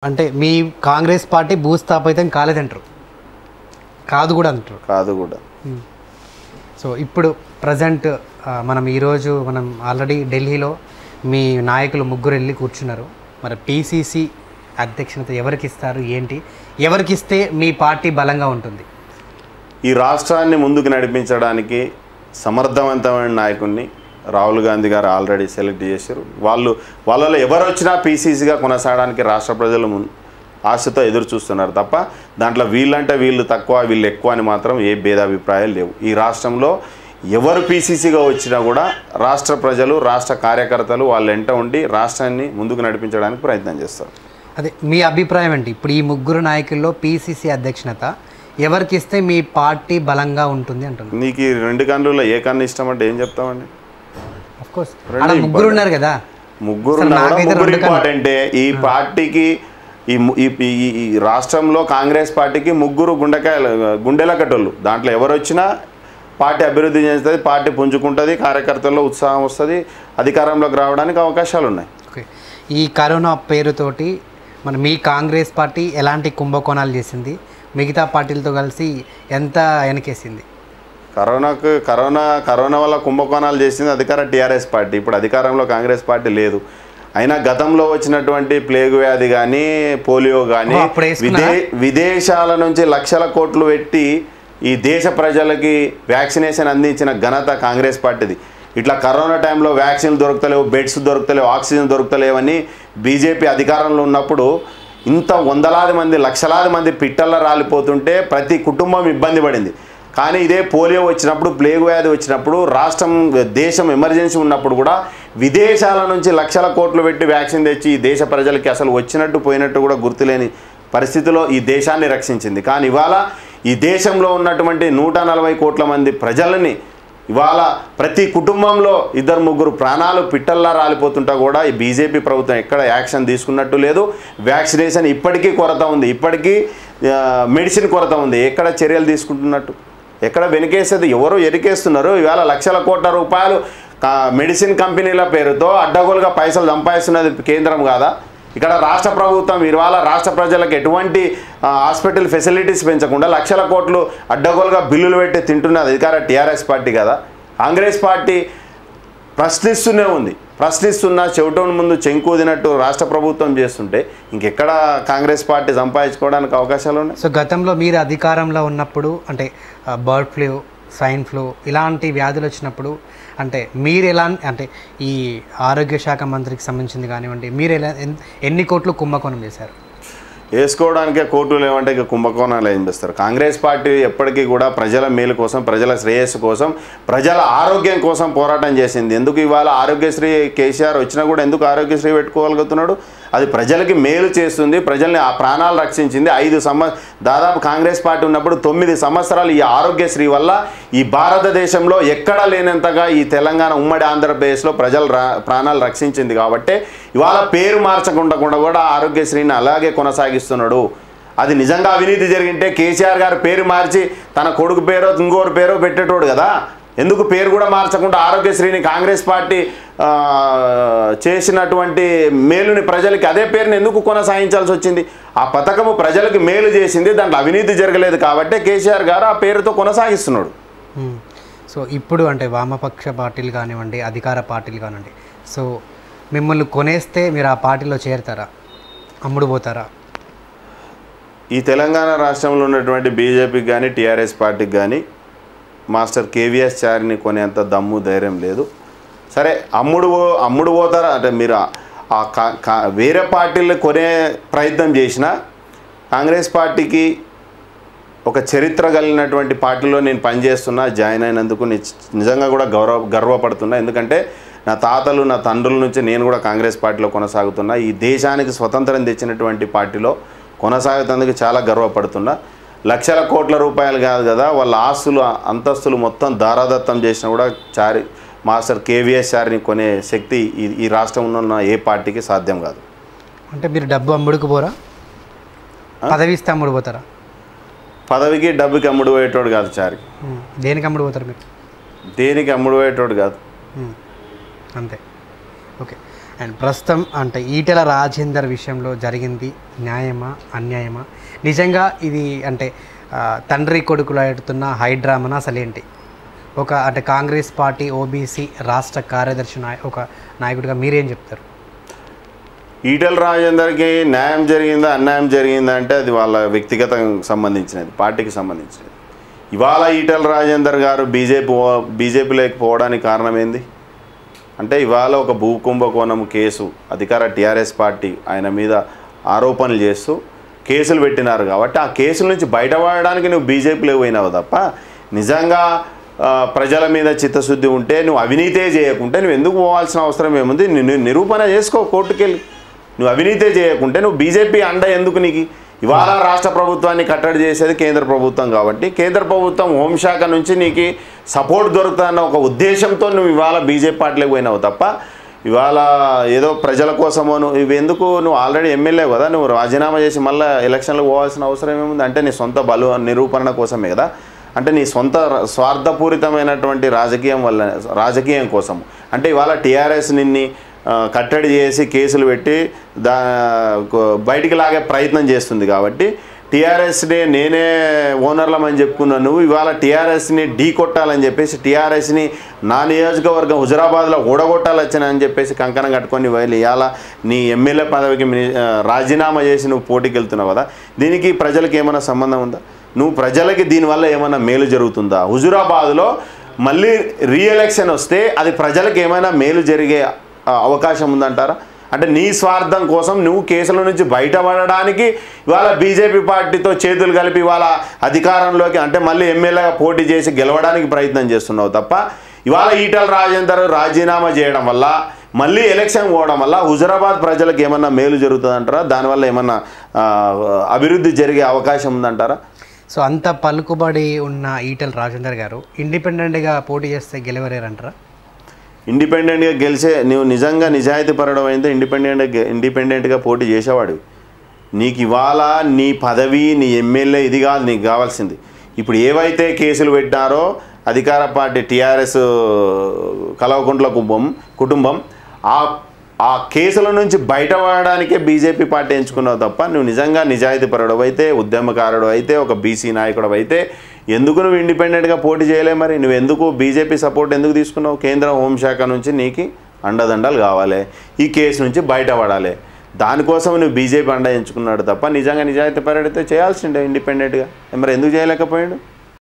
అంటే మీ కాంగ్రెస్ పార్టీ భూస్థాపితం కాలేదంటారు కాదు కూడా అంటారు కాదు కూడా సో ఇప్పుడు ప్రజెంట్ మనం ఈరోజు మనం ఆల్రెడీ ఢిల్లీలో మీ నాయకులు ముగ్గురు వెళ్ళి కూర్చున్నారు మరి పీసీసీ అధ్యక్షత ఎవరికి ఇస్తారు ఏంటి ఎవరికి ఇస్తే మీ పార్టీ బలంగా ఉంటుంది ఈ రాష్ట్రాన్ని ముందుకు నడిపించడానికి సమర్థవంతమైన నాయకుడిని రాహుల్ గాంధీ గారు ఆల్రెడీ సెలెక్ట్ చేశారు వాళ్ళు వాళ్ళలో ఎవరు వచ్చినా పీసీసీగా కొనసాగడానికి రాష్ట్ర ప్రజలు ముం- ఆశతో ఎదురు చూస్తున్నారు తప్ప దాంట్లో వీళ్ళంటే వీళ్ళు తక్కువ వీళ్ళు ఎక్కువ అని మాత్రం ఏ భేదాభిప్రాయాలు లేవు ఈ రాష్ట్రంలో ఎవరు పీసీసీగా వచ్చినా కూడా రాష్ట్ర ప్రజలు రాష్ట్ర కార్యకర్తలు వాళ్ళ వెంట ఉండి రాష్ట్రాన్ని ముందుకు నడిపించడానికి ప్రయత్నం చేస్తారు అదే మీ అభిప్రాయం ఏంటి ఇప్పుడు ఈ ముగ్గురు నాయకుల్లో పీసీసీ అధ్యక్షత ఎవరికి ఇస్తే మీ పార్టీ బలంగా ఉంటుంది అంటున్నారు నీకు ఈ రెండు కన్నుల్లో ఏ కన్ను ఇష్టం అంటే ఏం చెప్తామండి అఫ్ కోర్స్ రెండు అలా ముగ్గురు ఉన్నారు కదా ముగ్గురు అసలు ఉన్నా కూడా నాకైతే ముగ్గురు రెండు కన్నా- ఇంపార్టెంటే ఈ పార్టీకి ఈ ము- ఈ ఈ- ఈ రాష్ట్రంలో కాంగ్రెస్ పార్టీకి ముగ్గురు గుండెకాయలు గుండెల కట్టోళ్ళు దాంట్లో ఎవరు వచ్చినా పార్టీ అభివృద్ధి చేస్తుంది పార్టీ పుంజుకుంటుంది కార్యకర్తల్లో ఉత్సాహం వస్తుంది అధికారంలోకి రావడానికి అవకాశాలు ఉన్నాయి ఓకే ఈ కరోనా పేరుతోటి మన మీ కాంగ్రెస్ పార్టీ ఎలాంటి కుంభకోణాలు చేసింది మిగతా పార్టీలతో కలిసి ఎంత వెనకేసింది కరోనాకు కరోనా కరోనా వల్ల కుంభకోణాలు చేసింది అధికార టీఆర్ఎస్ పార్టీ ఇప్పుడు అధికారంలో కాంగ్రెస్ పార్టీ లేదు అయినా గతంలో వచ్చినటువంటి ప్లేగు వ్యాధి కానీ పోలియో కానీ ఓ, అప్పుడు వేసుకున్నారా? విదే విదేశాల నుంచి లక్షల కోట్లు పెట్టి ఈ దేశ ప్రజలకి వ్యాక్సినేషన్ అందించిన ఘనత కాంగ్రెస్ పార్టీది ఇట్లా కరోనా టైంలో వ్యాక్సిన్ దొరుకుతలేవు బెడ్స్ దొరుకుతలేవు ఆక్సిజన్ దొరుకుతలేవని బీజేపీ అధికారంలో ఉన్నప్పుడు ఇంత వందలాది మంది లక్షలాది మంది పిట్టల్లో రాలిపోతుంటే ప్రతి కుటుంబం ఇబ్బంది పడింది కానీ ఇదే పోలియో వచ్చినప్పుడు ప్లేగు వ్యాధి వచ్చినప్పుడు రాష్ట్రం దేశం ఎమర్జెన్సీ ఉన్నప్పుడు కూడా విదేశాల నుంచి లక్షల కోట్లు పెట్టి వ్యాక్సిన్ తెచ్చి ఈ దేశ ప్రజలకి అసలు వచ్చినట్టు పోయినట్టు కూడా గుర్తులేని పరిస్థితిలో ఈ దేశాన్ని రక్షించింది కానీ ఇవాళ ఈ దేశంలో ఉన్నటువంటి నూట నలభై కోట్ల మంది ప్రజలని ఇవాళ ప్రతి కుటుంబంలో ఇద్దరు ముగ్గురు ప్రాణాలు పిట్టల్లా రాలిపోతుంటా కూడా ఈ బీజేపీ ప్రభుత్వం ఎక్కడ యాక్షన్ తీసుకున్నట్టు లేదు వ్యాక్సినేషన్ ఇప్పటికీ కొరత ఉంది ఇప్పటికీ ఆ, మెడిసిన్ కొరత ఉంది ఎక్కడ చర్యలు తీసుకుంటున్నట్టు ఎక్కడ వెనుకేసేది ఎవరో ఎరికేస్తున్నారు ఇవాళ లక్షల కోట్ల రూపాయలు కా- మెడిసిన్ కంపెనీల పేరుతో అడ్డగోలుగా పైసలు సంపాదిస్తున్నది కేంద్రం కాదా ఇక్కడ రాష్ట్ర ప్రభుత్వం ఇవాళ రాష్ట్ర ప్రజలకు ఎటువంటి ఆ, హాస్పిటల్ ఫెసిలిటీస్ పెంచకుండా లక్షల కోట్లు అడ్డగోలుగా బిల్లులు పెట్టి తింటున్నది అధికార టీఆర్ఎస్ పార్టీ కదా కాంగ్రెస్ పార్టీ ప్రశ్నిస్తూనే ఉంది ప్రశ్నిస్తున్నా చెవిటోని ముందు చెంకూదినట్టు రాష్ట్ర ప్రభుత్వం చేస్తుంటే ఇంకెక్కడ కాంగ్రెస్ పార్టీ సంపాదించుకోవడానికి అవకాశాలు ఉన్నాయి సో గతంలో మీరు అధికారంలో ఉన్నప్పుడు అంటే బర్డ్ ఫ్లూ స్వైన్ ఫ్లూ ఇలాంటి వ్యాధులు వచ్చినప్పుడు అంటే మీరు ఎలా అంటే ఈ ఆరోగ్య శాఖ మంత్రికి సంబంధించింది కానివ్వండి మీరు ఎలా ఎన్- ఎన్ని కోట్లు కుంభకోణం చేశారు వేసుకోవడానికే కోర్టులు ఏమంటే ఇక కుంభకోణాలు ఏం చేస్తారు కాంగ్రెస్ పార్టీ ఎప్పటికీ కూడా ప్రజల మేలు కోసం ప్రజల శ్రేయస్సు కోసం ప్రజల ఆరోగ్యం కోసం పోరాటం చేసింది ఎందుకు ఇవాళ ఆరోగ్యశ్రీ కేసీఆర్ వచ్చినా కూడా ఎందుకు ఆరోగ్యశ్రీ పెట్టుకోగలుగుతున్నాడు అది ప్రజలకి మేలు చేస్తుంది ప్రజల్ని ఆ ప్రాణాలు రక్షించింది ఐదు సంవ దాదాపు కాంగ్రెస్ పార్టీ ఉన్నప్పుడు తొమ్మిది సంవత్సరాలు ఈ ఆరోగ్యశ్రీ వల్ల ఈ భారతదేశంలో ఎక్కడా లేనంతగా ఈ తెలంగాణ ఉమ్మడి ఆంధ్రప్రదేశ్లో ప్రజల రా ప్రాణాలు రక్షించింది కాబట్టి ఇవాళ పేరు మార్చకుండా కూడా కూడా ఆరోగ్యశ్రీని అలాగే కొనసాగిస్తున్నాడు అది నిజంగా అవినీతి జరిగింటే కేసీఆర్ గారు పేరు మార్చి తన కొడుకు పేరో ఇంకోరు పేరో పెట్టేటోడు కదా ఎందుకు పేరు కూడా మార్చకుండా ఆరోగ్యశ్రీని కాంగ్రెస్ పార్టీ ఆ, చేసినటువంటి మేలుని ప్రజలకి అదే పేరుని ఎందుకు కొనసాగించాల్సి వచ్చింది ఆ పథకము ప్రజలకు మేలు చేసింది దాంట్లో అవినీతి జరగలేదు కాబట్టి కేసీఆర్ గారు ఆ పేరుతో కొనసాగిస్తున్నాడు మ్మ్. సో ఇప్పుడు అంటే వామపక్ష పార్టీలు కానివ్వండి అధికార పార్టీలు కానివ్వండి సో మిమ్మల్ని కొనేస్తే మీరు ఆ పార్టీలో చేరుతారా అమ్ముడు పోతారా ఈ తెలంగాణ రాష్ట్రంలో ఉన్నటువంటి బీజేపీకి కానీ టీఆర్ఎస్ పార్టీకి కానీ మాస్టర్ కేవీఎస్ చారిని కొనేంత దమ్ము ధైర్యం లేదు సరే అమ్ముడు పో- అమ్ముడు పోతారా అంటే మీరు ఆ- ఆ కా- కా- వేరే పార్టీలు కొనే ప్రయత్నం చేసినా కాంగ్రెస్ పార్టీకి ఒక చరిత్ర కలిగినటువంటి పార్టీలో నేను పనిచేస్తున్నా జాయిన్ అయినందుకు ని- నిజంగా కూడా గౌరవ గర్వపడుతున్నా ఎందుకంటే నా తాతలు నా తండ్రుల నుంచి నేను కూడా కాంగ్రెస్ పార్టీలో కొనసాగుతున్నా ఈ దేశానికి స్వతంత్రం తెచ్చినటువంటి పార్టీలో కొనసాగుతందుకు చాలా గర్వపడుతున్నా లక్షల కోట్ల రూపాయలు కాదు కదా వాళ్ళ ఆస్తులు అంతస్తులు మొత్తం దారాదత్తం చేసినా కూడా చారి మాస్టర్ కేవీఎస్ చారిని కొనే శక్తి ఈ ఈ రాష్ట్రంలో ఉన్న ఏ పార్టీకి సాధ్యం కాదు అంటే మీరు డబ్బు అమ్ముడుకు పోరా పదవి ఇస్తే అమ్ముడు పోతారా పదవికి డబ్బుకి అమ్ముడు పోయేటోడు కాదు చారి మ్మ్. దేనికి అమ్ముడు పోతారు మీరు దేనికి అమ్ముడు పోయేటోడు కాదు మ్మ్. అంతే ఓకే అండ్ ప్రస్తుతం అంటే ఈటెల రాజేందర్ విషయంలో జరిగింది న్యాయమా అన్యాయమా నిజంగా ఇది అంటే ఆ, తండ్రి కొడుకులు ఆడుతున్న హైడ్రామానా అసలేంటి ఒక అంటే కాంగ్రెస్ పార్టీ ఓబీసీ రాష్ట్ర కార్యదర్శి నాయ ఒక నాయకుడిగా మీరేం చెప్తారు ఈటెల రాజేందర్కి న్యాయం జరిగిందా అన్యాయం జరిగిందా అంటే అది వాళ్ళ వ్యక్తిగతం సంబంధించినది పార్టీకి సంబంధించినది ఇవాళ ఈటెల రాజేందర్ గారు బీజేపీ బీజేపీలోకి పోవడానికి కారణం ఏంది అంటే ఇవాళ ఒక భూ కుంభకోణం కేసు అధికార టీఆర్ఎస్ పార్టీ ఆయన మీద ఆరోపణలు చేస్తూ కేసులు పెట్టినారు కాబట్టి ఆ కేసుల నుంచి బయటపడడానికి నువ్వు బీజేపీలో పోయినావు తప్ప నిజంగా ఆ, ప్రజల మీద చిత్తశుద్ధి ఉంటే నువ్వు అవినీతే చేయకుంటే నువ్వు ఎందుకు పోవాల్సిన అవసరం ఏముంది నిన్ను నిరూపణ చేసుకో కోర్టుకెళ్ళి నువ్వు అవినీతే చేయకుంటే నువ్వు బీజేపీ అండ ఎందుకు నీకు ఇవాళ రాష్ట్ర ప్రభుత్వాన్ని కట్టడి చేసేది కేంద్ర ప్రభుత్వం కాబట్టి కేంద్ర ప్రభుత్వం హోంశాఖ నుంచి నీకు సపోర్ట్ దొరుకుతుందన్న ఒక ఉద్దేశంతో నువ్వు ఇవాళ బీజేపీ పార్టీలోకి పోయినావు తప్ప ఇవాళ ఏదో ప్రజల కోసమో నువ్వు ఇవి ఎందుకు నువ్వు ఆల్రెడీ ఎమ్మెల్యే కదా నువ్వు రాజీనామా చేసి మళ్ళీ ఎలక్షన్లకు పోవాల్సిన అవసరం ఏముంది అంటే నీ సొంత బలు నిరూపణ కోసమే కదా అంటే నీ సొంత స్వార్థపూరితమైనటువంటి రాజకీయం వల్ల రాజకీయం కోసం అంటే ఇవాళ టీఆర్ఎస్ నిన్ని ఆ, కట్టడి చేసి కేసులు పెట్టి దా కో- బయటికి లాగే ప్రయత్నం చేస్తుంది కాబట్టి టీఆర్ఎస్ని నేనే ఓనర్లమని చెప్పుకున్నా నువ్వు ఇవాళ టీఆర్ఎస్ని ఢీ కొట్టాలని చెప్పేసి టీఆర్ఎస్ని నా నియోజకవర్గం హుజరాబాద్లో ఓడగొట్టాలొచ్చానని చెప్పేసి కంకణం కట్టుకొని వెళ్ళి ఇవాళ నీ ఎమ్మెల్యే పదవికి మిని- ఆ, రాజీనామా చేసి నువ్వు పోటీకి వెళ్తున్నావు కదా దీనికి ప్రజలకు ఏమైనా సంబంధం ఉందా నువ్వు ప్రజలకి దీనివల్ల ఏమైనా మేలు జరుగుతుందా హుజురాబాద్లో మళ్ళీ రీఎలక్షన్ వస్తే అది ప్రజలకు ఏమైనా మేలు జరిగే ఆ, అవకాశం ఉందంటారా అంటే నీ స్వార్థం కోసం నువ్వు కేసుల నుంచి బయటపడడానికి ఇవాళ బీజేపీ పార్టీతో చేతులు కలిపి ఇవాళ అధికారంలోకి అంటే మళ్ళీ ఎమ్మెల్యేగా పోటీ చేసి గెలవడానికి ప్రయత్నం చేస్తున్నావు తప్ప ఇవాళ ఈటల రాజేందర్ రాజీనామా చేయడం వల్ల మళ్ళీ ఎలక్షన్ పోవడం వల్ల హుజరాబాద్ ప్రజలకు ఏమన్నా మేలు జరుగుతుందంటారా దానివల్ల ఏమన్నా ఆ, అభివృద్ధి జరిగే అవకాశం ఉందంటారా సో అంత పలుకుబడి ఉన్న ఈటెల రాజేందర్ గారు ఇండిపెండెంట్గా పోటీ చేస్తే గెలవలేరంటారా ఇండిపెండెంట్గా గెలిచే నువ్వు నిజంగా నిజాయితీ పడడం అయితే ఇండిపెండెంట్ ఇండిపెండెంట్గా పోటీ చేసేవాడు నీకు ఇవాళ నీ పదవి నీ ఎమ్మెల్యే ఇది కాదు నీకు కావాల్సింది ఇప్పుడు ఏవైతే కేసులు పెట్టారో అధికార పార్టీ టీఆర్ఎస్ కలవకుంట్ల కుటుంబం కుటుంబం ఆ ఆ కేసుల నుంచి బయటపడడానికే బీజేపీ పార్టీ ఎంచుకున్నావు తప్ప నువ్వు నిజంగా నిజాయితీ పరుడు అయితే ఉద్యమకారుడు అయితే ఒక బీసీ నాయకుడు అయితే ఎందుకు నువ్వు ఇండిపెండెంట్గా పోటీ చేయలే మరి నువ్వు ఎందుకు బీజేపీ సపోర్ట్ ఎందుకు తీసుకున్నావు కేంద్ర హోంశాఖ నుంచి నీకు అండదండలు కావాలి ఈ కేసు నుంచి బయటపడాలి దానికోసం నువ్వు బీజేపీ అండ ఎంచుకున్నాడు తప్ప నిజంగా నిజాయితీ పరుడైతే చేయాల్సిండే ఇండిపెండెంట్గా మరి ఎందుకు చేయలేకపోయాడు